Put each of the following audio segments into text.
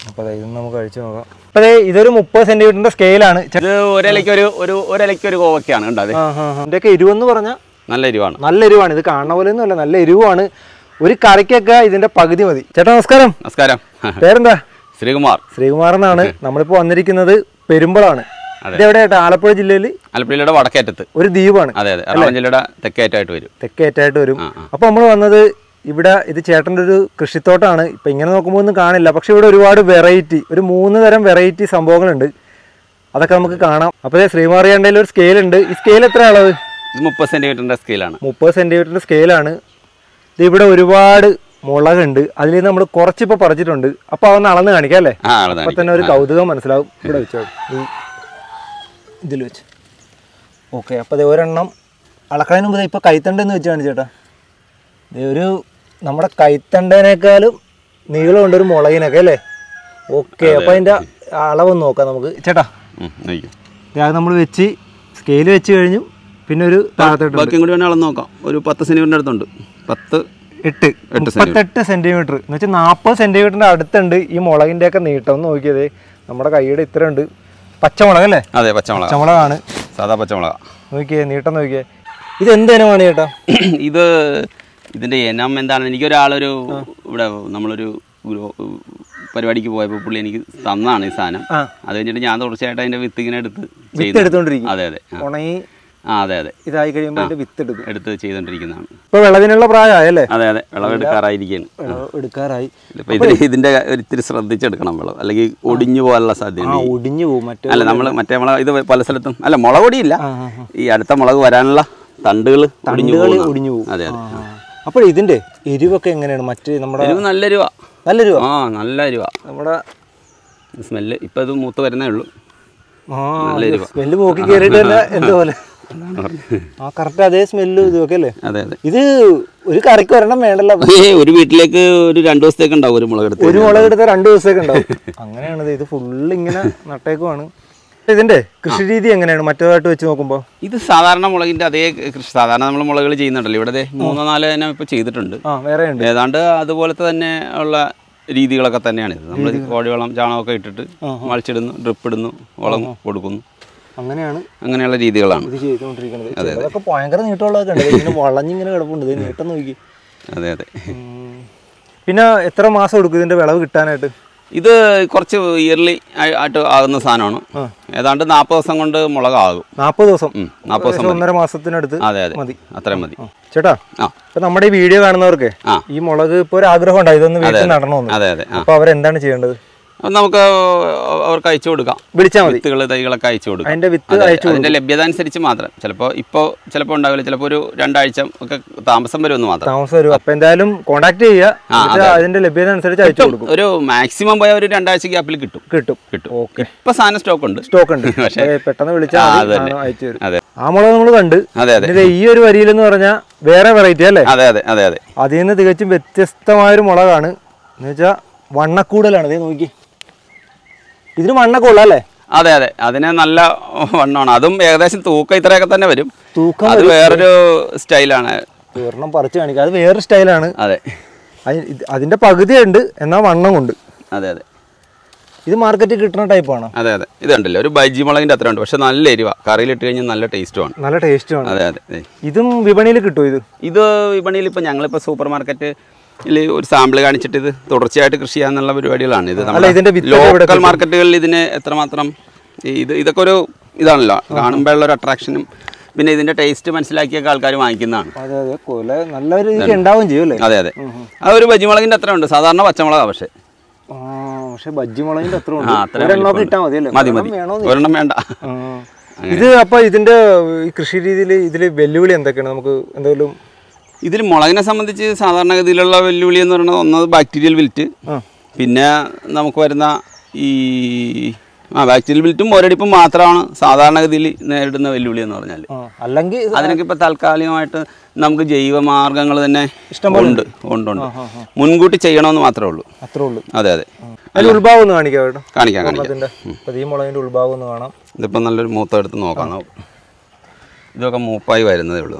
അപ്പോൾ അതെ ഇത് നമുക്ക് കഴിച്ചു നോക്കാം അപ്പോൾ അതെ ഇതൊരു മുപ്പത് സെൻറ്റിമീറ്ററിൻ്റെ സ്കെയിലാണ് ഇത് ഒരലയ്ക്ക് ഒരു ഒരു ഒരലയ്ക്ക് ഒരു കോവയ്ക്കാണ് കണ്ടോ അത് ഇതിൻ്റെയൊക്കെ എരിവെന്ന് പറഞ്ഞാൽ നല്ല എരിവാണ് നല്ല എരിവാണ് ഇത് കാണുന്ന പോലെ ഒന്നുമല്ല നല്ല എരിവാണ് ഒരു കറിക്കൊക്കെ ഇതിൻ്റെ പകുതി മതി ചേട്ടാ നമസ്കാരം നമസ്കാരം പേരെന്താ ശ്രീകുമാർ ശ്രീകുമാർ എന്നാണ് നമ്മളിപ്പോൾ വന്നിരിക്കുന്നത് പെരുമ്പളാണ് ഇത് എവിടെ ചേട്ടാ ആലപ്പുഴ ജില്ലയിൽ ആലപ്പുഴയുടെ വടക്കേറ്റത്ത് ഒരു ദ്വീപാണ് അതെ അതെ എറണാകുളം ജില്ലയുടെ തെക്കേറ്റായിട്ട് വരും തെക്കേറ്റായിട്ട് വരും ആ, ആ. അപ്പോൾ നമ്മൾ വന്നത് ഇവിടെ ഇത് ചേട്ടൻ്റെ ഒരു കൃഷിത്തോട്ടമാണ് ഇപ്പം ഇങ്ങനെ നോക്കുമ്പോൾ ഒന്നും കാണില്ല പക്ഷെ ഇവിടെ ഒരുപാട് വെറൈറ്റി ഒരു മൂന്ന് തരം വെറൈറ്റി സംഭവങ്ങളുണ്ട് അതൊക്കെ നമുക്ക് കാണാം അപ്പോൾ ശ്രീമാറിയാൻ്റെ ഒരു സ്കെയിൽ ഉണ്ട് ഈ സ്കെയിൽ എത്ര അളവ് ഇത് മുപ്പത് സെന്റിമീറ്ററിന്റെ സ്കെയിലാണ് മുപ്പത് സെൻറ്റിമീറ്ററിൻ്റെ സ്കെയിലാണ് ഇത് ഇവിടെ ഒരുപാട് മുളകുണ്ട് അതിൽ നിന്ന് നമ്മൾ കുറച്ചിപ്പോൾ പറിച്ചിട്ടുണ്ട് അപ്പോൾ അതൊന്ന് അളന്ന് കാണിക്കാം അല്ലേ ആ അളന്ന് അപ്പോൾ തന്നെ ഒരു കൗതുകം മനസ്സിലാവും ഇവിടെ വെച്ചോ ഈ ഇതിൽ വെച്ച് ഓക്കെ അപ്പോൾ ദേ ഒരെണ്ണം അളക്കുന്നതിന് മുമ്പ് ഇപ്പോൾ കൈത്തണ്ടെന്ന് വെച്ച് കാണിച്ചേട്ടാ ദേ ഒരു നമ്മുടെ കൈത്തണ്ടേനേക്കാളും നീളമുണ്ട് ഒരു മുളകിനൊക്കെ അല്ലേ ഓക്കെ അപ്പോൾ അതിൻ്റെ അളവൊന്ന് നോക്കാം നമുക്ക് ചേട്ടാ ഉം, നോക്കിക്കോ. ദേ അത് നമ്മൾ വെച്ച് സ്കെയിൽ വെച്ച് കഴിഞ്ഞു പിന്നെ ഒരു താഴത്തോട്ട് ബാക്കിയും കൂടി വേണേൽ അളന്ന് നോക്കാം ഒരു പത്ത് സെന്റിമീറ്ററിന്റെ അടുത്തുണ്ട് പത്ത് എട്ട് മുപ്പത്തെട്ട് സെന്റിമീറ്റർ എന്ന് വെച്ചാൽ നാൽപ്പത് സെന്റിമീറ്ററിന്റെ അടുത്തുണ്ട് ഈ മുളകിന്റെ ഒക്കെ നീട്ടം ഒന്ന് നോക്കിയത് നമ്മുടെ കൈയുടെ ഇത്ര ഉണ്ട് പച്ചമുളക് അല്ലേ അതെ പച്ചമുളക് പച്ചമുളകാണ് സാധാ പച്ചമുളക് നോക്കിയേ നീട്ടം നോക്കിയേ ഇത് എന്ത് ഇനമാണ് ചേട്ടാ ഇത് ഇതിന്റെ ഇനം എന്താണ് എനിക്കൊരാളൊരു ഇവിടെ നമ്മളൊരു ഗ്രോ- പരിപാടിക്ക് പോയപ്പോൾ പുള്ളി എനിക്ക് തന്നാണ് ഈ സാധനം ആ. അത് കഴിഞ്ഞിട്ട് ഞാൻ തുടർച്ചയായിട്ട് അതിന്റെ വിത്ത് ഇങ്ങനെ എടുത്ത് വിത്ത് ചെയ്യുന്നു. എടുത്തോണ്ടിരിക്കും അതെ അതെ ആ. ഉണങ്ങി ആ അതെ അതെ ഇതായി കഴിയുമ്പോൾ അതിന്റെ വിത്ത് എടുക്കും എടുത്ത് ചെയ്തുകൊണ്ടിരിക്കുന്നതാണ് ഇപ്പൊ വിളവിനുള്ള പ്രായമായല്ലേ അതെ അതെ വിളവെടുക്കാറായിരിക്കുകയാണ് വിളവ് എടുക്കാറായി ഇപ്പൊ ഇതിന് ഇതിന്റെ ഒരു ഇത്തിരി ശ്രദ്ധിച്ചെടുക്കണം വിളവ് അല്ലെങ്കിൽ ഒടിഞ്ഞു പോകാനുള്ള സാധ്യത ആ ഒടിഞ്ഞു പോകും മറ്റേ അല്ല നമ്മൾ മറ്റേ മുളക് ഇത് പല സ്ഥലത്തും അല്ല മുളക് പൊടിയില്ല ആ, ആ, ആ. ഈ അടുത്ത മുളക് വരാനുള്ള തണ്ടുകൾ ഒടിഞ്ഞു തണ്ടുകള് പോകുന്നതാണ്. ഒടിഞ്ഞു പോകും അതെ അതെ അപ്പോൾ ഇതിന്റെ എരിവൊക്കെ എങ്ങനെയാണ് മറ്റേ നമ്മുടെ എരിവ് നല്ല എരിവാ നല്ല എരിവ ആ നല്ല എരിവാ നമ്മുടെ സ്മെല്ല് ഇപ്പൊ ഇത് മൂത്ത് വരുന്നേ ഉള്ളൂ ആ നല്ല എരിവാ. സ്മെല്ല് മൂക്കി കയറിയിട്ട് തന്നെ എന്തോ പോലെ അതാണ് പറഞ്ഞത്. ആ കറക്റ്റ് അതേ സ്മെല്ലും ഇതൊക്കെ അല്ലേ അതെ അതെ ഇത് ഒരു കറിക്ക് ഒരെണ്ണം വേണ്ടല്ലോ ഏ ഒരു വീട്ടിലേക്ക് ഒരു രണ്ടു ദിവസത്തേക്ക് ഉണ്ടാവും ഒരു മുളക് എടുത്ത് ഒരു മുളക് എടുത്ത രണ്ട് ദിവസമൊക്കെ ഉണ്ടാവും അങ്ങനെയാണിത് ഇത് ഫുള്ള് ഇങ്ങനെ നട്ടേക്കുവാണ് ഇതിന്റെ കൃഷി രീതി എങ്ങനെയാണ് മറ്റേതായിട്ട് വെച്ച് നോക്കുമ്പോൾ ഇത് സാധാരണ മുളകിന്റെ അതേ കൃഷി സാധാരണ നമ്മൾ മുളകുകൾ ചെയ്യുന്നുണ്ടല്ലോ ഇവിടെ ദേ മൂന്നോ നാലോ ഇനം ഇപ്പൊ ചെയ്തിട്ടുണ്ട് ആ വേറെ ഉണ്ട് ഏതാണ്ട് അതുപോലത്തെ തന്നെ ഉള്ള രീതികളൊക്കെ തന്നെയാണ് ഇത് നമ്മൾ കോഴിവളം ചാണകമൊക്കെ ഇട്ടിട്ട് മളിച്ചിടുന്നു ഡ്രിപ്പ് ഇടുന്നു വളം കൊടുക്കുന്നു അങ്ങനെയാണ് അങ്ങനെയുള്ള രീതികളാണ് ഇത് ചെയ്തുകൊണ്ടിരിക്കുന്നത് ചിലതൊക്കെ ഭയങ്കര നീട്ടമുള്ളതൊക്കെ ഉണ്ട് ഇങ്ങനെ വളഞ്ഞിങ്ങനെ കിടപ്പുണ്ട് ഇത് നീട്ടം നോക്കി അതെ അതെ ഉം. പിന്നെ എത്ര മാസം എടുക്കും ഇതിന്റെ വിളവ് കിട്ടാനായിട്ട് ഇത് കുറച്ച് ഇയർലി ആയിട്ട് ആകുന്ന സാധനമാണ് ഏതാണ്ട് നാൽപ്പത് ദിവസം കൊണ്ട് മുളകാകും നാൽപ്പത് ദിവസം ഉം, നാൽപ്പത് ദിവസം ഏകദേശം ഒന്നര മാസത്തിനടുത്ത് അതെ അതെ മതി അത്രയും മതി ചേട്ടാ ആ ഇപ്പൊ നമ്മുടെ ഈ വീഡിയോ കാണുന്നവർക്ക് ആ. ഈ മുളക് ഇപ്പൊ ഒരു ആഗ്രഹം ഉണ്ടായി ഇതൊന്ന് വീട്ടിൽ നടണമെന്ന് അതെ അതെ ആ അപ്പൊ അവരെന്താണ് ചെയ്യേണ്ടത് അത് നമുക്ക് അവർക്ക് അയച്ചു കൊടുക്കാം വിളിച്ചാൽ മതി വിത്തുകൾ തൈകളൊക്കെ അയച്ചു കൊടുക്കാം അതിന്റെ വിത്ത് അതെ, അയച്ചു അതിന്റെ ലഭ്യത അനുസരിച്ച് മാത്രം ചിലപ്പോൾ ഇപ്പോൾ ചിലപ്പോൾ ഉണ്ടാവില്ല ചിലപ്പോൾ ഒരു രണ്ടാഴ്ച ഒക്കെ താമസം വരുമെന്ന് മാത്രം താമസം വരും അപ്പൊ എന്തായാലും കോണ്ടാക്ട് ചെയ്യുക എന്നിട്ട് അതിന്റെ ലഭ്യത അനുസരിച്ച് അയച്ചു കൊടുക്കും ഒരു മാക്സിമം പോയ ഒരു രണ്ടാഴ്ച ഗ്യാപ്പിൽ കിട്ടും കിട്ടും കിട്ടും ഓക്കെ ഇപ്പൊ സാധനം സ്റ്റോക്ക് ഉണ്ട് സ്റ്റോക്ക് ഉണ്ട് പക്ഷേ- അപ്പൊ പെട്ടെന്ന് വിളിച്ചാൽ ആ, മതി, അത് തന്നെ. സാധനം അയച്ചു തരും അതെ ആ മുളക് നമ്മൾ കണ്ട് അതെ അതെ ഇതിന്റെ ഈ ഒരു വരിയിൽ എന്ന് പറഞ്ഞാൽ വേറെ വെറൈറ്റി അല്ലേ അതെ അതെ അതെ അതെ അതിൽ നിന്ന് തികച്ചും വ്യത്യസ്തമായൊരു മുളകാണ് എന്ന് വെച്ചാൽ വണ്ണക്കൂടലാണ് ഇതേ നോക്കി ഇതിന് വണ്ണൊക്കെ ഉള്ള അല്ലേ അതെ അതെ അതിന് നല്ല വണ്ണമാണ് അതും ഏകദേശം തൂക്കം ഇത്രയൊക്കെ തന്നെ വരും തൂക്കം അത് വേറൊരു സ്റ്റൈലാണ് ഒരെണ്ണം പറിച്ച് കാണിക്കുക അത് വേറെ സ്റ്റൈലാണ് അതെ അതിന്റെ പകുതി ഉണ്ട് എന്നാൽ വണ്ണം കൊണ്ട് അതെ അതെ ഇത് മാർക്കറ്റിൽ കിട്ടുന്ന ടൈപ്പാണ് അതെ അതെ ഇത് കണ്ടില്ലേ ഒരു ബജ്ജി മുളകിന്റെ അത്ര ഉണ്ട് പക്ഷെ നല്ല എരിവ കറിയിലിട്ട് കഴിഞ്ഞാൽ നല്ല ടേസ്റ്റുമാണ് നല്ല ടേസ്റ്റുമാണ് അതെ അതെ ദേ. ഇതും വിപണിയിൽ കിട്ടുമോ ഇത് ഇത് വിപണിയിൽ ഇപ്പോൾ ഞങ്ങളിപ്പോൾ സൂപ്പർ മാർക്കറ്റിൽ ഒരു സാമ്പിൾ കാണിച്ചിട്ട് ഇത് തുടർച്ചയായിട്ട് കൃഷി ചെയ്യാന്നുള്ള പരിപാടികളാണ് ഇത് അല്ല, ഇതിന്റെ വിത്തൊക്കെ ഇവിടെ ലോക്കൽ മാർക്കറ്റുകളിൽ ഇതിന് എത്രമാത്രം ഈ ഇത് ഇതൊക്കെ ഒരു ഇതാണല്ലോ കാണുമ്പോഴുള്ള ഒരു അട്രാക്ഷനും പിന്നെ ഇതിന്റെ ടേസ്റ്റ് മനസ്സിലാക്കിയൊക്കെ ആൾക്കാർ വാങ്ങിക്കുന്നതാണ് അതെ അതെ കൊല നല്ല രീതിക്ക് ഉണ്ടാവും ചെയ്യും അല്ലേ അതെ അതെ ആ ഒരു ബജിമുളകിന്റെ അത്ര ഉണ്ട് സാധാരണ പച്ചമുളകാണ് പക്ഷേ ആ പക്ഷെ ബജ്ജി മുളകിന്റെ അത്ര ആ ഉണ്ട് അത്രയും ഒരെണ്ണമൊക്കെ വലിപ്പമുണ്ട്. ഇട്ടാൽ മതി അല്ലേ മതി ഒരെണ്ണം മതി വേണോ ഒരെണ്ണം വേണ്ട ഇത് അപ്പൊ ഇതിന്റെ ഈ കൃഷി രീതിയിൽ ഇതില് വെല്ലുവിളി എന്തൊക്കെയാണ് നമുക്ക് എന്തെങ്കിലും ഇതിൽ മുളകിനെ സംബന്ധിച്ച് സാധാരണഗതിയിലുള്ള വെല്ലുവിളി എന്ന് പറയുന്നത് ഒന്നത് ബാക്ടീരിയൽ വിൽറ്റ് ആ. പിന്നെ നമുക്ക് വരുന്ന ഈ ആ ബാക്ടീരിയൽ വിൽറ്റും ഒരടിപ്പും മാത്രമാണ് സാധാരണഗതിയിൽ നേരിടുന്ന വെല്ലുവിളി എന്ന് പറഞ്ഞാൽ ആ, അല്ലെങ്കിൽ ഇത് അതിനൊക്കെ ഇപ്പോൾ താൽക്കാലികമായിട്ട് നമുക്ക് ജൈവമാർഗ്ഗങ്ങൾ തന്നെ ഉണ്ട് ഉണ്ട് ഉണ്ട് മുൻകൂട്ടി ചെയ്യണമെന്ന് മാത്രമേ ഉള്ളൂ അത്രേ ഉള്ളൂ അതെ അതെ അതിന്റെ ഉത്ഭാവം ഒന്ന് കാണിക്കാം കേട്ടോ കാണിക്കാം കാണിക്കാം അതിന്റെ അപ്പൊ ഈ മുളകിന്റെ ഉത്ഭാവം ഒന്ന് കാണാം ഇതിപ്പോൾ നല്ലൊരു മൂത്ത എടുത്ത് നോക്കാം നമുക്ക്. ഇതൊക്കെ മൂപ്പായി വരുന്നതേ ഉള്ളൂ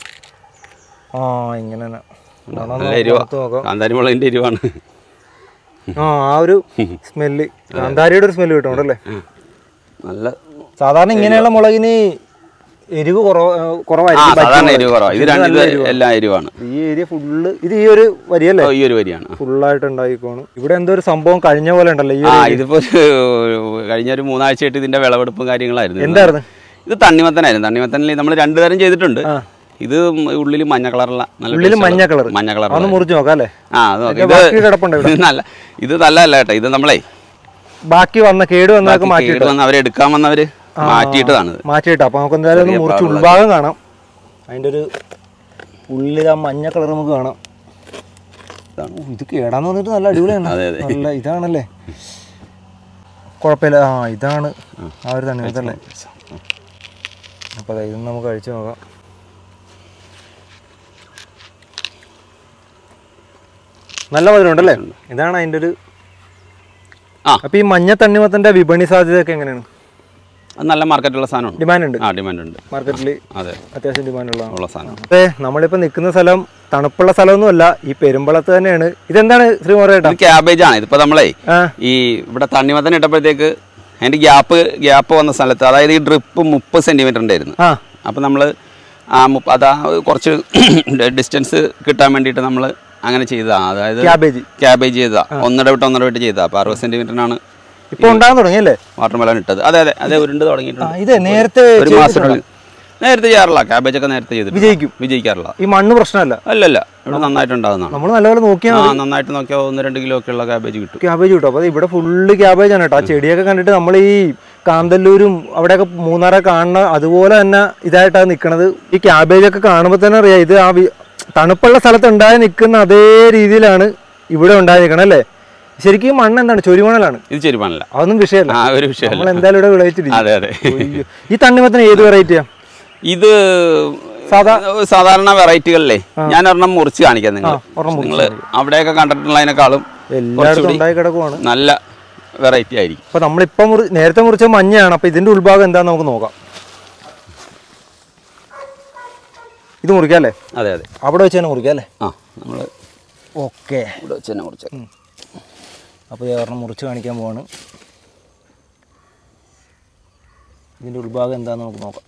ആ ഇങ്ങനെ തന്നെ കാണാൻ നല്ല എരിവാ പുറത്ത് നോക്കാം കാന്താരി മുളകിൻ്റെ എരിവാണ് ആ ആ ഒരു സ്മെല്ല് കാന്താരിയുടെ ഒരു സ്മെല്ല് കിട്ടുന്നുണ്ടല്ലേ നല്ല സാധാരണ ഇങ്ങനെയുള്ള മുളകിന് എരിവ് കുറവ് ആ കുറവായിരിക്കും സാധാരണ എരിവ് കുറവാണ് ഇത് രണ്ട് ഇത് എല്ലാം എരിവാണ് ഈ ഏരിയ ഫുള്ള് ഇത് ഈ ഒരു വരിയല്ലേ ഓ, ഈ ഒരു വരിയാണ് ഫുള്ളായിട്ട് ഉണ്ടായിക്കോണ് ഇവിടെ എന്തോ ഒരു സംഭവം കഴിഞ്ഞ പോലെ ഉണ്ടല്ലോ ഈ ആ ഇതിപ്പോ ഒരു കഴിഞ്ഞ ഒരു മൂന്നാഴ്ചയായിട്ട് ഇതിന്റെ വിളവെടുപ്പും കാര്യങ്ങളായിരുന്നു എന്തായിരുന്നു ഇത് തണ്ണിമത്തനായിരുന്നു തണ്ണിമത്തനിൽ നമ്മൾ രണ്ടു തരം ചെയ്തിട്ടുണ്ട് ആ. ഇത് ഉള്ളിൽ മഞ്ഞ കളറുള്ള നല്ല ഉള്ളിൽ taste മഞ്ഞ ഉള്ള- കളർ മഞ്ഞ കളർ ഒന്ന് മുറിച്ച് നോക്കാം അല്ലേ ആ അത് നോക്ക്. ഇതിന്റെ ബാക്കി കിടപ്പുണ്ട് ഇത് ഇത് നല്ല ഇത് നല്ലതല്ല കേട്ടോ ഇത് നമ്മളെ ബാക്കി വന്ന കേട് വന്നതൊക്കെ മാറ്റി കേട് വന്ന് അവരെടുക്കാൻ വന്നവര് മാറ്റിയിട്ടതാണ് ഇത് മാറ്റിയിട്ടാ അപ്പൊ നമുക്ക് എന്തായാലും ഒന്ന് മുറിച്ച് ഉൾഭാഗം കാണാം അതിന്റെ ഒരു ഉള്ളിൽ ആ മഞ്ഞ കളർ നമുക്ക് കാണാം ഇതാണ്. ഓ, ഇത് കേടാന്ന് പറഞ്ഞിട്ട് നല്ല അടിപൊളിയാണ് അതെ, അതെ. നല്ല ഇതാണല്ലേ കുഴപ്പമില്ല ആ ഇതാണ് ആ ഒരു തന്നെ ഇതല്ലേ അപ്പൊ ദേ ഇതൊന്ന് നമുക്ക് കഴിച്ചു നോക്കാം നല്ല മധുരം ഉണ്ടല്ലേ ഇതാണ് അതിന്റെ ഒരു ആ. അപ്പൊ ഈ മഞ്ഞ തണ്ണിമത്തന്റെ വിപണി സാധ്യതയൊക്കെ എങ്ങനെയാണ് അത് നല്ല മാർക്കറ്റുള്ള സാധനമാണ് ഡിമാൻഡ് ഉണ്ട് ആ ഡിമാൻഡ് ഉണ്ട് മാർക്കറ്റിൽ അതെ അത്യാവശ്യം ഡിമാൻഡ് ഉള്ളതാണ് ഉള്ള സാധനം അതെ നമ്മളിപ്പോ നിൽക്കുന്ന സ്ഥലം തണുപ്പുള്ള സ്ഥലമൊന്നുമല്ല ഈ പെരുമ്പളത്ത് തന്നെയാണ് ഇതെന്താണ് ശ്രീമോറേട്ടാ ഇത് ക്യാബേജ് ആണ് ഇതിപ്പോ നമ്മളെ ആ ഈ ഇവിടെ തണ്ണിമത്തൻ ഇട്ടപ്പോഴത്തേക്ക് അതിന്റെ ഗ്യാപ്പ് ഗ്യാപ്പ് വന്ന സ്ഥലത്ത് അതായത് ഈ ഡ്രിപ്പ് മുപ്പത് സെന്റിമീറ്റർ ഉണ്ടായിരുന്നു ആ അപ്പം നമ്മൾ ആ മുപ്പ അതാ കുറച്ച് ഡിസ്റ്റൻസ് കിട്ടാൻ വേണ്ടിയിട്ട് നമ്മൾ അങ്ങനെ ചെയ്തതാണ് അതായത് ക്യാബേജ് ക്യാബേജ് ചെയ്തതാ ഒന്നിട വിട്ട് ഒന്നിട വിട്ട് ചെയ്തതാ അപ്പോൾ അറുപത് സെന്റിമീറ്ററിനാണ് ഇപ്പൊ ഉണ്ടാകാൻ തുടങ്ങിയല്ലേ വാട്ടർ മെലൺ ഇട്ടത് അതെ അതെ അതെ ഉരുണ്ട് ആ തുടങ്ങിയിട്ടുണ്ട് ഇത് നേരത്തെ ഒരു മാസത്തിനുള്ളിൽ നേരത്തെ ചെയ്യാറില്ല ക്യാബേജ് ഒക്കെ നേരത്തെ ചെയ്തിട്ടുണ്ട് വിജയിക്കും വിജയിക്കാറില്ല ഈ മണ്ണ് പ്രശ്നമല്ല അല്ലല്ല ഇവിടെ നന്നായിട്ടുണ്ടാകുന്നതാണ് നമ്മൾ നല്ലപോലെ നോക്കിയാൽ ആ നന്നായിട്ട് നോക്കിയാൽ ഒന്ന് രണ്ട് കിലോ ഒക്കെ ഉള്ള ക്യാബേജ് കിട്ടും ക്യാബേജ് കിട്ടും അപ്പൊ ഇവിടെ ഫുള്ള് ക്യാബേജ് ആണ് കേട്ടോ ആ ചെടിയൊക്കെ കണ്ടിട്ട് നമ്മൾ ഈ കാന്തല്ലൂരും അവിടെയൊക്കെ മൂന്നാറൊക്കെ കാണുന്ന അതുപോലെ തന്നെ ഇതായിട്ടാണ് നിൽക്കുന്നത് ഈ ക്യാബേജ് ഒക്കെ കാണുമ്പോൾ തന്നെ അറിയാം ഇത് ആ വി- തണുപ്പുള്ള സ്ഥലത്ത് ഉണ്ടായി നിൽക്കുന്ന അതേ രീതിയിലാണ് ഇവിടെ ഉണ്ടായി നിൽക്കണം അല്ലേ ശരിക്കും ഈ മണ്ണ് എന്താണ് ചൊരിമണലാണ് ഇത് ചെരുപ്പാനല്ല അതൊന്നും വിഷയമല്ല ആ ഒരു വിഷയമല്ല നമ്മൾ എന്തായാലും ഇവിടെ വിളയിച്ചിരിക്കും അതെ അതെ ഒയ്യോ. ഈ തണ്ണിമത്തിന് ഏത് വെറൈറ്റിയാ ഇത് സാധാ സാധാരണ വെറൈറ്റികളിലെ ഞാൻ ഒരെണ്ണം മുറിച്ച് കാണിക്കാം നിങ്ങൾ ഒരെണ്ണം മുറിച്ച് നിങ്ങൾ അവിടെയൊക്കെ കണ്ടിട്ടുള്ളതിനേക്കാളും എല്ലായിടത്തും ഉണ്ടായി കിടക്കുവാണ് നല്ല വെറൈറ്റി ആയിരിക്കും അപ്പൊ നമ്മളിപ്പം മുറി നേരത്തെ മുറിച്ച മഞ്ഞയാണ് അപ്പൊ ഇതിന്റെ ഉൾഭാഗം എന്താന്ന് നമുക്ക് നോക്കാം ഇത് മുറിക്കാം അല്ലേ അതെ അതെ അവിടെ വെച്ച് തന്നെ മുറിക്കാം അല്ലേ ആ നമ്മൾ ഓക്കെ ഇവിടെ വെച്ച് തന്നെ മുറിച്ച് അപ്പോൾ ഇത് ഒരെണ്ണം മുറിച്ച് കാണിക്കാൻ പോവാണ് ഇതിന്റെ ഉൾഭാഗം എന്താന്ന് നമുക്ക് നോക്കാം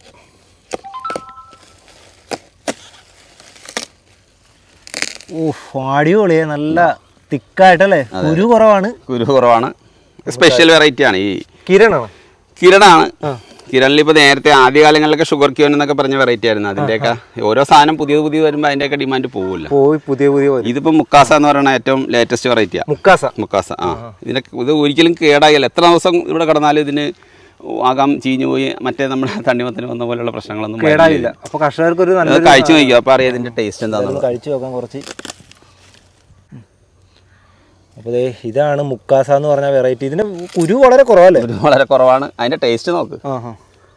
ഓ അടിപൊളിയെ നല്ല തിക്കായിട്ടല്ലേ കുരു കുറവാണ് കുരു കുറവാണ് സ്പെഷ്യൽ വെറൈറ്റി ആണ് ഈ കിരണാണ് കിരണാണ് കിരണിൽ ഇപ്പോൾ നേരത്തെ ആദ്യകാലങ്ങളിലൊക്കെ ഷുഗർ ക്യൂൻ എന്നൊക്കെ പറഞ്ഞ വെറൈറ്റി ആയിരുന്നു അതിൻ്റെയൊക്കെ ഓരോ സാധനം പുതിയത് പുതിയത് വരുമ്പോൾ അതിൻ്റെയൊക്കെ ഡിമാൻഡ് പോകില്ല പോയി പുതിയ പുതിയ വരും ഇതിപ്പോൾ മുക്കാസ എന്ന് പറയുന്ന ഏറ്റവും ലേറ്റസ്റ്റ് വെറൈറ്റിയാണ് മുക്കാസ മുക്കാസ ആ ഇതിനെ ഇത് ഒരിക്കലും കേടാകില്ല എത്ര ദിവസം ഇവിടെ കിടന്നാലും ഇതിന് ആകാം ചീഞ്ഞു പോയി മറ്റേ നമ്മുടെ തണ്ണിമത്തിന് വന്ന പോലെയുള്ള പ്രശ്നങ്ങളൊന്നും കേടായില്ല അപ്പൊ കർഷകർക്ക് ഒരു നല്ല അത് കഴിച്ചു നോക്കിയോ അപ്പോൾ അറിയാം ഇതിന്റെ ടേസ്റ്റ് എന്താണെന്നുള്ളത് കഴിച്ചു നോക്കാം കുറച്ച് അപ്പോൾ ദേ ഇതാണ് മുക്കാസ എന്ന് പറഞ്ഞ വെറൈറ്റി ഇതിന്റെ കുരു വളരെ കുറവല്ലേ ഒരു വളരെ കുറവാണ് അതിന്റെ ടേസ്റ്റ് നോക്ക് ആ ഹാ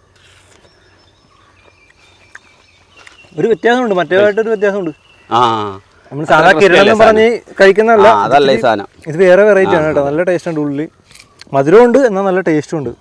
ഒരു വ്യത്യാസമുണ്ട് മറ്റേതായിട്ടൊരു വ്യത്യാസമുണ്ട് ആ നമ്മൾ സാധാ കിരണെന്ന് പറഞ്ഞ് കഴിക്കുന്നതല്ല ആ, അതല്ല ഈ സാധനം ഇത് വേറെ വെറൈറ്റി ആണ് കേട്ടോ നല്ല ടേസ്റ്റ് ഉണ്ട് ഉള്ളിൽ മധുരവും ഉണ്ട് എന്നാൽ നല്ല ടേസ്റ്റും ഉണ്ട്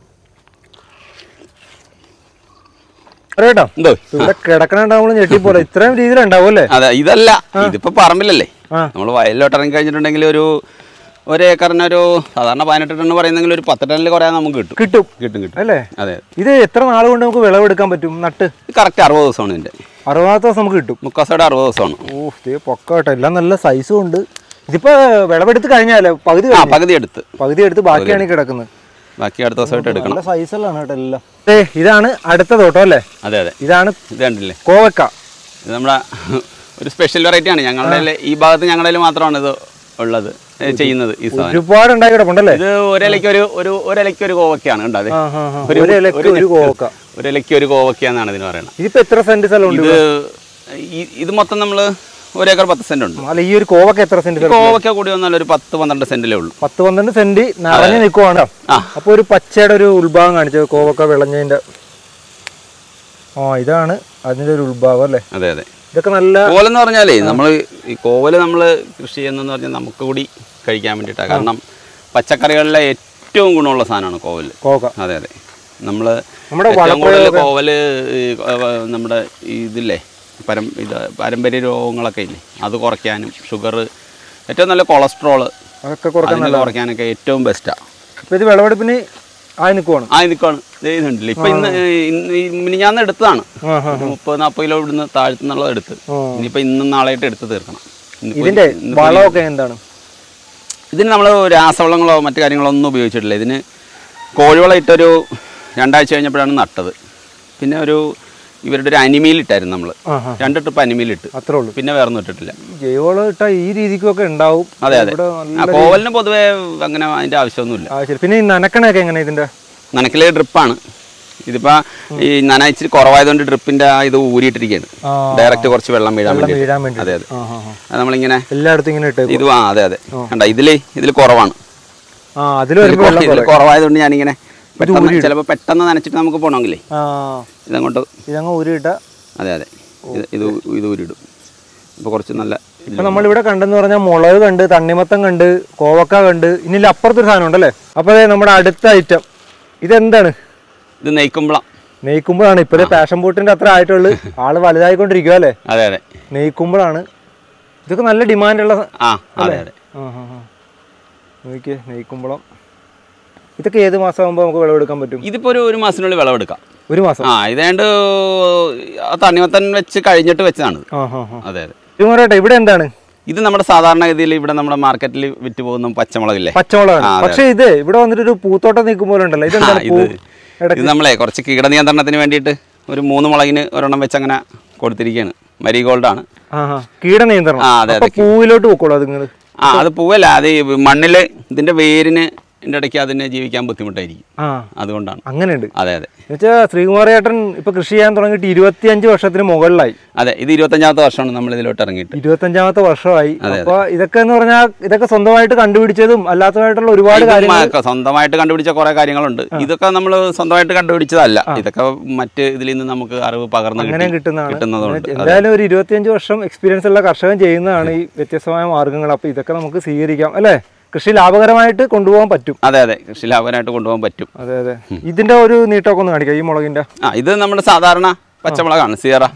കേട്ടോ എന്തോ ഇവിടെ കിടക്കണുണ്ടാവുമ്പോൾ ഞെട്ടിപ്പോലെ ഇത്രയും രീതിയിലുണ്ടാവും അല്ലേ അതെ ഇതല്ല ഇതിപ്പോ പറമ്പിലല്ലേ ആ. നമ്മൾ വയലിലോട്ട് ഇറങ്ങി കഴിഞ്ഞിട്ടുണ്ടെങ്കിൽ ഒരു ഒരേക്കറിന് ഒരു സാധാരണ പതിനെട്ട് ടൺ പറയുന്നെങ്കിൽ ഒരു പത്ത് ടണ്ണിൽ കുറയാൻ നമുക്ക് കിട്ടും കിട്ടും കിട്ടും കിട്ടും അല്ലേ അതെ ഇത് എത്ര നാൾ കൊണ്ട് നമുക്ക് വിളവെടുക്കാൻ പറ്റും നട്ട് ഇത് കറക്റ്റ് അറുപത് ദിവസമാണ് ഇതിന്റെ അറുപതാമത്തെ ദിവസം നമുക്ക് കിട്ടും മുക്കാസയുടെ അറുപത് ദിവസമാണ് ഓ ഇത് പൊക്ക കേട്ടോ എല്ലാം നല്ല സൈസും ഉണ്ട് ഇതിപ്പോ വിളവെടുത്ത് കഴിഞ്ഞാലേ പകുതി ആ കഴിഞ്ഞു. പകുതി എടുത്ത് പകുതി എടുത്ത് ബാക്കിയാണ് ഈ കിടക്കുന്നത് ബാക്കി അടുത്ത ദിവസമായിട്ട് എടുക്കണം നല്ല സൈസുള്ളതാണ് കേട്ടോ എല്ലാം ഏ ഇതാണ് അടുത്ത തോട്ടം അല്ലേ അതെ അതെ ഇതാണ് ഇത് കണ്ടില്ലേ കോവക്ക ഇത് നമ്മുടെ ഒരു സ്പെഷ്യൽ വെറൈറ്റി ആണ് ഞങ്ങളുടെ കയ്യില്- ഈ ഭാഗത്ത് ഞങ്ങളുടെ കയ്യിൽ മാത്രമാണ് ഇത് ഉള്ളത് ഏ, ചെയ്യുന്നത് ഈ സാധനം ഒരുപാട് ഉണ്ടായി കിടപ്പുണ്ടല്ലേ ഇത് ഒരിലയ്ക്ക് ഒരു ഒരു ഒരിലയ്ക്ക് ഒരു കോവക്കയാണ് കണ്ടോ അത് ആ, ആ, ആ. ഒരു ഇലക്ക് ഒരു കോവക്ക ഒരിലയ്ക്ക് ഒരു കോവക്കയെന്നാണ് ഇതിന് പറയുന്നത് ഇതിപ്പോ എത്ര സെന്റ് സ്ഥലം ഉണ്ട് ഇത് ഈ- ഇത് മൊത്തം നമ്മൾ ഒരേക്കർ പത്ത് സെന്റ് ഉണ്ട് അല്ല ഈ ഒരു കോവക്ക എത്ര സെന്റ് സ്ഥലം കോവക്ക കൂടി വന്നാൽ ഒരു പത്ത് പന്ത്രണ്ട് സെന്റിലേ ഉള്ളൂ പത്ത് പന്ത്രണ്ട് സെന്റ് നിറഞ്ഞു നിൽക്കുവാണ് ആ. അപ്പൊ ഒരു പച്ചയുടെ ഒരു ഉത്ഭാഗം കാണിച്ചത് കോവക്ക വിളഞ്ഞതിന്റെ ആ ഇതാണ് അതിന്റെ ഒരു ഉത്ഭാഗം അല്ലേ അതെ അതെ ഇതൊക്കെ നല്ല കോവലെന്ന് പറഞ്ഞാലേ നമ്മൾ ഈ കോവല് നമ്മൾ കൃഷി ചെയ്യുന്നതെന്ന് പറഞ്ഞാൽ നമുക്ക് കൂടി കഴിക്കാൻ വേണ്ടിയിട്ടാണ് കാരണം പച്ചക്കറികളിലെ ഏറ്റവും ഗുണമുള്ള സാധനമാണ് കോവല് കോവക്ക അതെ അതെ നമ്മൾ നമ്മുടെ ഏറ്റവും കൂടുതൽ കോവല് ഈ, ഏർ, നമ്മുടെ ഈ ഇതില്ലേ പരം ഇത് പാരമ്പര്യ രോഗങ്ങളൊക്കെ ഇല്ലേ അത് കുറയ്ക്കാനും ഷുഗർ ഏറ്റവും നല്ല കൊളസ്ട്രോള് അതൊക്കെ കുറക്കാൻ അതിന് കുറയ്ക്കാനൊക്കെ ഏറ്റവും ബെസ്റ്റാണ് അപ്പോൾ ഇത് വിളവെടുപ്പിന് ആയി നിൽക്കുവാണ് ആ നിൽക്കുവാണ് ഇതുണ്ടല്ലേ ഇപ്പം ഇന്ന് ഇന്ന് ഈ മിനിഞ്ഞാന്ന് എടുത്തതാണ് ആ ആ മുപ്പത് നാൽപ്പത് കിലോ ഇവിടുന്ന് താഴ്ത്തുന്നുള്ളത് എടുത്ത് ആ. ഇനിയിപ്പോൾ ഇന്നും നാളെയായിട്ട് എടുത്ത് തീർക്കണം ഇന്നിപ്പോ ഇതിന്റെ വളമൊക്കെ എന്താണ് ഇതിന് നമ്മൾ രാസവളങ്ങളോ മറ്റു കാര്യങ്ങളോ ഒന്നും ഉപയോഗിച്ചിട്ടില്ല ഇതിന് കോഴിവളം ഇട്ടൊരു രണ്ടാഴ്ച കഴിഞ്ഞപ്പോഴാണ് നട്ടത് പിന്നെ ഒരു ഇവരുടെ ഒരു അനിമയിൽ ഇട്ടായിരുന്നു നമ്മൾ ആ ആ രണ്ട് ട്രിപ്പ് അനിമയിൽ ഇട്ട് അത്രേ ഉള്ളൂ പിന്നെ വേറെ ഒന്നും ഇട്ടിട്ടില്ല ജൈവവളം ഇട്ടാൽ ഈ രീതിക്കൊക്കെ ഉണ്ടാവും അതെ അതെ ഇവിടെ ആ നല്ല കോവലിന് പൊതുവേ അങ്ങനെ അതിൻ്റെ ആവശ്യമൊന്നുമില്ല ആ ശരി പിന്നെ ഈ നനക്കണൊക്കെ എങ്ങനെ ഇതിന്റെ നനക്കിലെ ഡ്രിപ്പാണ് ഇതിപ്പോൾ ഈ നന ഇച്ചിരി കുറവായതുകൊണ്ട് ഡ്രിപ്പിൻ്റെ ആ ഇത് ഊരിയിട്ടിരിക്കുകയാണ് ആ ഡയറക്റ്റ് കുറച്ച് വെള്ളം വീഴാൻ വേണ്ടി വീഴാൻ വേണ്ടി അതെ അതെ ആ ആ ആ. അത് നമ്മളിങ്ങനെ എല്ലായിടത്തും ഇങ്ങനെ ഇട്ടേക്കും ഇത് ആ അതെ അതെ കണ്ട ഇതിൽ ഇതിൽ കുറവാണ് ആ അതിൽ വരുമ്പോൾ വെള്ളം ഇതിൽ കുറവായതുകൊണ്ട് ഞാനിങ്ങനെ പെട്ടെന്ന് ചിലപ്പോൾ പെട്ടെന്ന് നനച്ചിട്ട് നമുക്ക് പോകണമെങ്കിലേ ആ ഇതങ്ങോട്ട് ഇതങ്ങ് ഊരിയിട്ട അതെ അതെ ഇത് ഇത് ഇത് ഊരിടും ഇപ്പോൾ കുറച്ച് നല്ല ഇപ്പൊ നമ്മളിവിടെ കണ്ടെന്ന് പറഞ്ഞാൽ മുളക് കണ്ട് തണ്ണിമത്തം കണ്ട് കോവക്ക കണ്ട് ഇനി അപ്പുറത്തൊരു സാധനം ഉണ്ടല്ലേ അപ്പൊ ദേ നമ്മുടെ അടുത്ത ഐറ്റം ഇതെന്താണ് ഇത് നെയ്ക്കുമ്പളം നെയ്ക്കുമ്പോഴാണ് ഇപ്പോഴത്തെ പാഷൻ ബോട്ടിന്റെ അത്ര ആയിട്ടുള്ളു ആള് വലുതായിക്കൊണ്ടിരിക്കുക അല്ലേ അതെ അതെ നെയ്ക്കുമ്പോഴാണ് ഇതൊക്കെ നല്ല ഡിമാൻഡുള്ള ആ അതെ അതെ നോക്കിയേ നെയ്ക്കുമ്പളം ഇതൊക്കെ ഏത് മാസം ആകുമ്പോൾ നമുക്ക് വിളവെടുക്കാൻ പറ്റും ഇതിപ്പോൾ ഒരു ഒരു മാസത്തിനുള്ളിൽ വിളവെടുക്കാം ഒരു മാസം ആ ഇതേണ്ട് ആ തണ്ണിമത്തൻ വെച്ച് കഴിഞ്ഞിട്ട് വെച്ചതാണ് ആ ഹാ ഹാ അതെ അതെ ഇത് പറയട്ടെ ഇവിടെ എന്താണ് ഇത് നമ്മുടെ സാധാരണഗതിയിൽ ഇവിടെ നമ്മുടെ മാർക്കറ്റിൽ വിറ്റ് പോകുന്ന പച്ചമുളകില്ലേ പച്ചമുളകാണ് ആ, അതെ, പക്ഷെ ഇത് ഇവിടെ വന്നിട്ട് ഒരു പൂത്തോട്ടം നിൽക്കും പോലെ ഉണ്ടല്ലോ ആ, ഇതെന്താണ് പൂ ഇത് ഇത് നമ്മളെ കുറച്ച് കീട നിയന്ത്രണത്തിന് വേണ്ടിയിട്ട് ഒരു മൂന്ന് മുളകിന് ഒരെണ്ണം വെച്ച് അങ്ങനെ കൊടുത്തിരിക്കുകയാണ് മരിഗോൾഡാണ് ആ ഹാ കീട നിയന്ത്രണം ആ അതെ അപ്പൊ അതെ പൂവിലോട്ട് പോക്കോളൂ അത് നിങ്ങൾ ആ അത് പൂവല്ല അത് ഈ മണ്ണിൽ ഇതിന്റെ വേരിന് ഇതിന്റെ ഇടയ്ക്ക് അതിന് ജീവിക്കാൻ ബുദ്ധിമുട്ടായിരിക്കും ആ അതുകൊണ്ടാണ് അങ്ങനെയുണ്ട് അതെ അതെ എന്നുവെച്ചാൽ ശ്രീകുമാർ ചേട്ടൻ ഇപ്പൊ കൃഷി ചെയ്യാൻ തുടങ്ങിയിട്ട് ഇരുപത്തിയഞ്ച് വർഷത്തിന് മുകളിലായി അതെ ഇത് ഇരുപത്തഞ്ചാമത്തെ വർഷമാണ് നമ്മൾ ഇതിലോട്ട് ഇറങ്ങിയിട്ട് ഇരുപത്തഞ്ചാമത്തെ വർഷമായി അപ്പൊ ഇതൊക്കെ എന്ന് പറഞ്ഞാൽ ഇതൊക്കെ സ്വന്തമായിട്ട് കണ്ടുപിടിച്ചതും അല്ലാത്തതായിട്ടുള്ള ഒരുപാട് ഇതും കാര്യങ്ങൾ മ- സ്വന്തമായിട്ട് കണ്ടുപിടിച്ച കുറെ കാര്യങ്ങളുണ്ട് ഇതൊക്കെ നമ്മൾ സ്വന്തമായിട്ട് കണ്ടുപിടിച്ചതല്ല ഇതൊക്കെ മറ്റ് ഇതിൽ നിന്ന് നമുക്ക് അറിവ് പകർന്ന് അങ്ങനെ കിട്ടി- കിട്ടുന്നതാണ് കിട്ടുന്നതുകൊണ്ട് എന്തായാലും ഒരു ഇരുപത്തിയഞ്ച് വർഷം എക്സ്പീരിയൻസ് ഉള്ള കർഷകൻ ചെയ്യുന്നതാണ് ഈ വ്യത്യസ്തമായ മാർഗങ്ങൾ അപ്പൊ ഇതൊക്കെ നമുക്ക് സ്വീകരിക്കാം അല്ലേ കൃഷി ലാഭകരമായിട്ട് കൊണ്ടുപോകാൻ പറ്റും അതെ അതെ കൃഷി ലാഭകരമായിട്ട് കൊണ്ടുപോകാൻ പറ്റും അതെ അതെ ഇതിന്റെ ഒരു നീട്ടമൊക്കെ ഒന്ന് കാണിക്കാം ഈ മുളകിന്റെ ആ ഇത് നമ്മുടെ സാധാരണ പച്ചമുളകാണ് സിയറ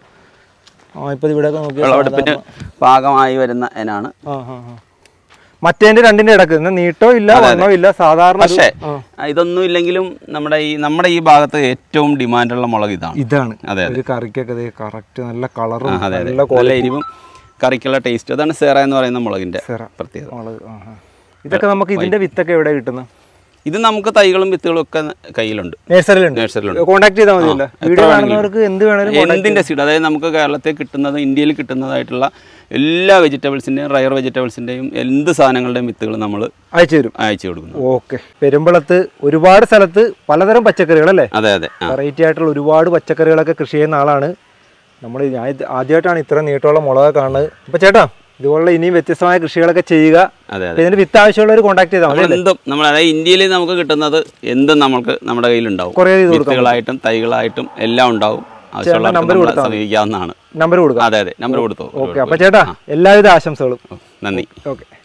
ആ ഇപ്പൊ ഇവിടെ നോക്കിയാൽ വിളവെടുപ്പിന് പാകമായി വരുന്ന ഇനാണ് ആ ആ ആ. മറ്റേന്റെ രണ്ടിന്റെ ഇടക്ക് എന്നാ നീട്ടോ ഇല്ല വണ്ണോ ഇല്ല സാധാരണ ഒരു- പക്ഷേ ആ. ആ, ഇതൊന്നും ഇല്ലെങ്കിലും നമ്മുടെ ഈ നമ്മുടെ ഈ ഭാഗത്ത് ഏറ്റവും ഡിമാൻഡുള്ള മുളക് ഇതാണ് ഇതാണ് അതെ ഒരു കറിക്കൊക്കെ കറക്റ്റ് നല്ല കളറും ആ, അതെ അതെ നല്ല നല്ല എരിവും കറിക്കുള്ള ടേസ്റ്റ് അതാണ് സേറ എന്ന് പറയുന്ന മുളകിന്റെ സെറ പ്രത്യേകത മുളക് ആ, ആ. ഇതൊക്കെ നമുക്ക് ഇതിന്റെ വിത്തൊക്കെ എവിടെ കിട്ടുന്നത് ഇത് നമുക്ക് തൈകളും വിത്തുകളും ഒക്കെ കയ്യിലുണ്ട് നഴ്സറിയിലുണ്ട് നഴ്സറിയിലുണ്ട് കോൺടാക്ട് ചെയ്താൽ മതിയല്ലോ എത്ര വീഡിയോ വേണമെങ്കിലും. കാണുന്നവർക്ക് എന്ത് വേണേലും എന്തിന്റെ സീഡ് അതായത് നമുക്ക് കേരളത്തിൽ കിട്ടുന്നത് ഇന്ത്യയിൽ കിട്ടുന്നതായിട്ടുള്ള എല്ലാ വെജിറ്റബിൾസിന്റെയും റയർ വെജിറ്റബിൾസിന്റെയും എന്ത് സാധനങ്ങളുടെയും വിത്തുകൾ നമ്മൾ അയച്ചു തരും അയച്ചു കൊടുക്കുന്നു ഓക്കെ പെരുമ്പളത്ത് ഒരുപാട് സ്ഥലത്ത് പലതരം പച്ചക്കറികൾ അല്ലേ അതെ അതെ ആ വെറൈറ്റി ആയിട്ടുള്ള ഒരുപാട് പച്ചക്കറികളൊക്കെ കൃഷി ചെയ്യുന്ന ആളാണ് നമ്മൾ ഞാൻ ഇത് ആദ്യമായിട്ടാണ് ഇത്ര നീട്ടമുള്ള മുളക് കാണുന്നത് അപ്പോൾ ചേട്ടാ ഇതുപോലുള്ള ഇനിയും വ്യത്യസ്തമായ കൃഷികളൊക്കെ ചെയ്യുക അതെ അപ്പോൾ അതെ ഇതിന് വിത്ത് ആവശ്യമുള്ളവർ കോൺടാക്ട് ചെയ്താൽ മതി നമ്മൾ എന്തും നമ്മൾ അതായത് ഇന്ത്യയിൽ നമുക്ക് കിട്ടുന്നത് എന്തും നമുക്ക് നമ്മുടെ കയ്യിലുണ്ടാവും കുറേ ചെയ്ത് കൊടുക്കാം വിത്തുകളായിട്ടും തൈകളായിട്ടും എല്ലാം ഉണ്ടാവും ആവശ്യമുള്ളവർക്ക് നമ്പർ നമ്മളെ കൊടുത്താൽ മതി. സമീപിക്കാവുന്നതാണ് നമ്പർ കൊടുക്കാം അതെ അതെ നമ്പർ കൊടുത്തു ഓക്കെ അപ്പോൾ ചേട്ടാ എല്ലാവിധ ആശംസകളും നന്ദി ഓക്കെ